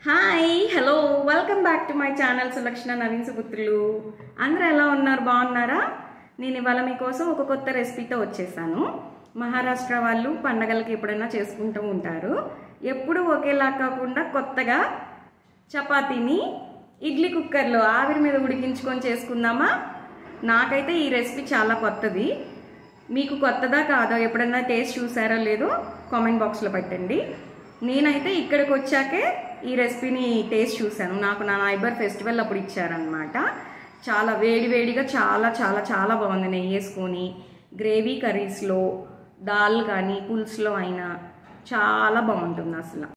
hi hello welcome back to my channel Sulakshana Naveen సుపుత్రులు అందరూ ఎలా ఉన్నారు బాగున్నారా నేను ఇవాళ మీకోసం ఒక కొత్త రెసిపీతో వచ్చేసాను మహారాష్ట్ర వాళ్ళు పండగలకి ఎప్పుడైనా చేసుకుంటూ ఉంటారు ఎప్పుడు ఒకేలా కాకుండా కొత్తగా చపాతీని ఇడ్లీ కుక్కర్లో ఆవిరి మీద ఉడికించుకొని చేసుకుందామా నాకైతే ఈ రెసిపీ చాలా కొత్తది మీకు కొత్తదా కాదో ఎప్పుడన్నా టేస్ట్ చూసారో లేదో కామెంట్ బాక్స్లో పెట్టండి నేనైతే ఇక్కడికి వచ్చాకే ఈ రెసిపీని టేస్ట్ చూశాను నాకు నా నైబర్ ఫెస్టివల్ అప్పుడు ఇచ్చారనమాట చాలా వేడి వేడిగా చాలా చాలా చాలా బాగుంది నెయ్యి వేసుకొని గ్రేవీ కర్రీస్లో దాల్ కానీ పులుసులో అయినా చాలా బాగుంటుంది అసలు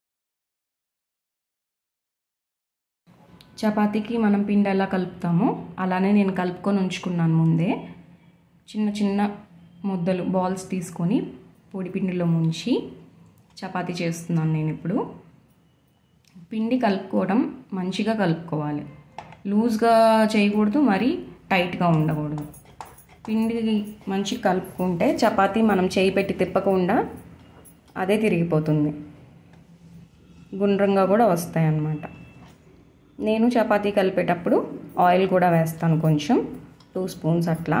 చపాతీకి మనం పిండి ఎలా కలుపుతామో అలానే నేను కలుపుకొని ఉంచుకున్నాను ముందే చిన్న చిన్న ముద్దలు బాల్స్ తీసుకొని పొడి పిండిలో ముంచి చపాతీ చేస్తున్నాను నేను ఇప్పుడు పిండి కలుపుకోవడం మంచిగా కలుపుకోవాలి లూజ్గా చేయకూడదు మరి టైట్గా ఉండకూడదు పిండి మంచి కలుపుకుంటే చపాతీ మనం చేయి పెట్టి తిప్పకుండా అదే తిరిగిపోతుంది గుండ్రంగా కూడా వస్తాయి అన్నమాట నేను చపాతీ కలిపేటప్పుడు ఆయిల్ కూడా వేస్తాను కొంచెం టూ స్పూన్స్ అట్లా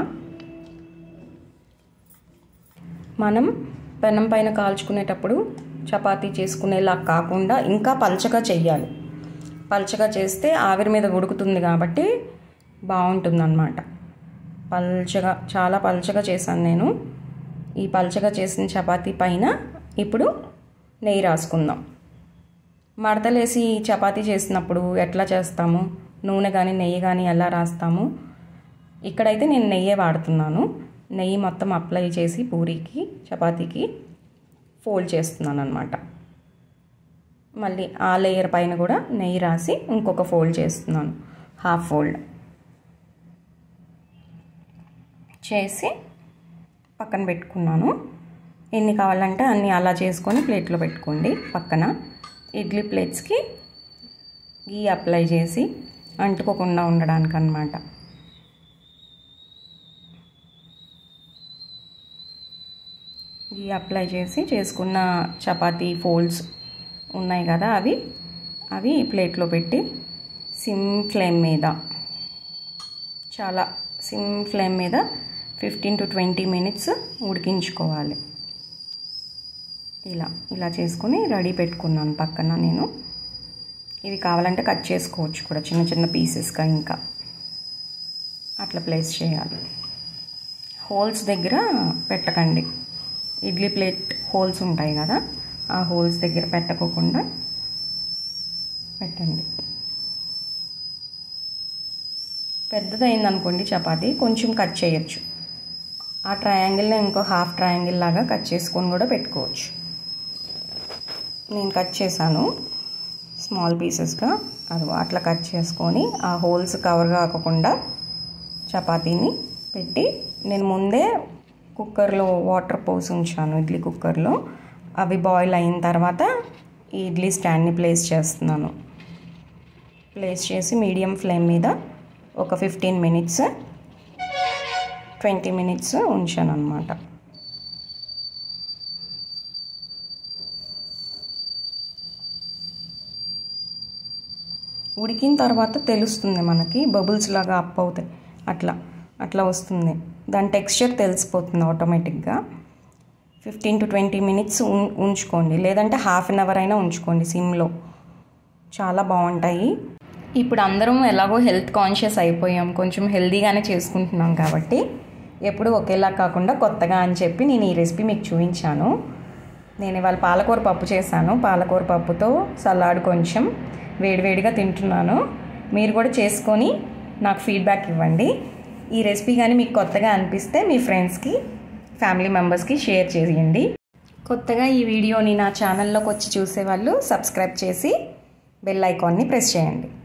మనం పెనం పైన కాల్చుకునేటప్పుడు చపాతీ చేసుకునేలా కాకుండా ఇంకా పల్చగా చెయ్యాలి పల్చగా చేస్తే ఆవిరి మీద ఉడుకుతుంది కాబట్టి బాగుంటుందన్నమాట పల్చగా చాలా పల్చగా చేశాను నేను ఈ పల్చగా చేసిన చపాతీ పైన ఇప్పుడు నెయ్యి రాసుకుందాం మడతలేసి చపాతీ చేసినప్పుడు ఎట్లా చేస్తాము నూనె కానీ నెయ్యి కానీ ఎలా రాస్తాము ఇక్కడైతే నేను నెయ్యే వాడుతున్నాను నెయ్యి మొత్తం అప్లై చేసి పూరీకి చపాతీకి ఫోల్డ్ చేస్తున్నాను అనమాట మళ్ళీ ఆ లేయర్ పైన కూడా నెయ్యి రాసి ఇంకొక ఫోల్డ్ చేస్తున్నాను హాఫ్ ఫోల్డ్ చేసి పక్కన పెట్టుకున్నాను ఎన్ని కావాలంటే అన్ని అలా చేసుకొని ప్లేట్లో పెట్టుకోండి పక్కన ఇడ్లీ ప్లేట్స్కి గీ అప్లై చేసి అంటుకోకుండా ఉండడానికి అనమాట గీ అప్లై చేసి చేసుకున్న చపాతీ ఫోల్డ్స్ ఉన్నాయి కదా అవి అవి ప్లేట్లో పెట్టి సిమ్ ఫ్లేమ్ మీద చాలా సిమ్ ఫ్లేమ్ మీద ఫిఫ్టీన్ టు ట్వంటీ మినిట్స్ ఉడికించుకోవాలి ఇలా ఇలా చేసుకుని రెడీ పెట్టుకున్నాను పక్కన నేను ఇవి కావాలంటే కట్ చేసుకోవచ్చు కూడా చిన్న చిన్న పీసెస్గా ఇంకా అట్లా ప్లేస్ చేయాలి హోల్స్ దగ్గర పెట్టకండి ఇడ్లీ ప్లేట్ హోల్స్ ఉంటాయి కదా ఆ హోల్స్ దగ్గర పెట్టకోకుండా పెట్టండి పెద్దదైంది అనుకోండి చపాతీ కొంచెం కట్ చేయొచ్చు ఆ ట్రయాంగిల్ని ఇంకో హాఫ్ ట్రయాంగిల్ లాగా కట్ చేసుకొని కూడా పెట్టుకోవచ్చు నేను కట్ చేశాను స్మాల్ పీసెస్గా అది అట్లా కట్ చేసుకొని ఆ హోల్స్ కవర్ కాకుండా చపాతీని పెట్టి నేను ముందే కుక్కర్లో వాటర్ పోసి ఉంచాను ఇడ్లీ కుక్కర్లో అవి బాయిల్ అయిన తర్వాత ఈ ఇడ్లీ స్టాండ్ని ప్లేస్ చేస్తున్నాను ప్లేస్ చేసి మీడియం ఫ్లేమ్ మీద ఒక ఫిఫ్టీన్ మినిట్స్ ట్వంటీ మినిట్స్ ఉంచాను అనమాట ఉడికిన తర్వాత తెలుస్తుంది మనకి బబుల్స్ లాగా అప్ అవుతాయి అట్లా అట్లా వస్తుంది దాని టెక్స్చర్ తెలిసిపోతుంది ఆటోమేటిక్గా ఫిఫ్టీన్ టు ట్వంటీ మినిట్స్ ఉంచుకోండి లేదంటే హాఫ్ అన్ అవర్ అయినా ఉంచుకోండి సిమ్లో చాలా బాగుంటాయి ఇప్పుడు అందరం ఎలాగో హెల్త్ కాన్షియస్ అయిపోయాం కొంచెం హెల్దీగానే చేసుకుంటున్నాం కాబట్టి ఎప్పుడు ఒకేలా కాకుండా కొత్తగా అని చెప్పి నేను ఈ రెసిపీ మీకు చూపించాను నేను ఇవాళ పాలకూర పప్పు చేశాను పాలకూర పప్పుతో సలాడ్ కొంచెం వేడివేడిగా తింటున్నాను మీరు కూడా చేసుకొని నాకు ఫీడ్బ్యాక్ ఇవ్వండి ఈ రెసిపీ కానీ మీకు కొత్తగా అనిపిస్తే మీ ఫ్రెండ్స్కి ఫ్యామిలీ మెంబర్స్కి షేర్ చేయండి కొత్తగా ఈ వీడియోని నా ఛానల్లోకి వచ్చి చూసేవాళ్ళు సబ్స్క్రైబ్ చేసి బెల్ ఐకాన్ని ప్రెస్ చేయండి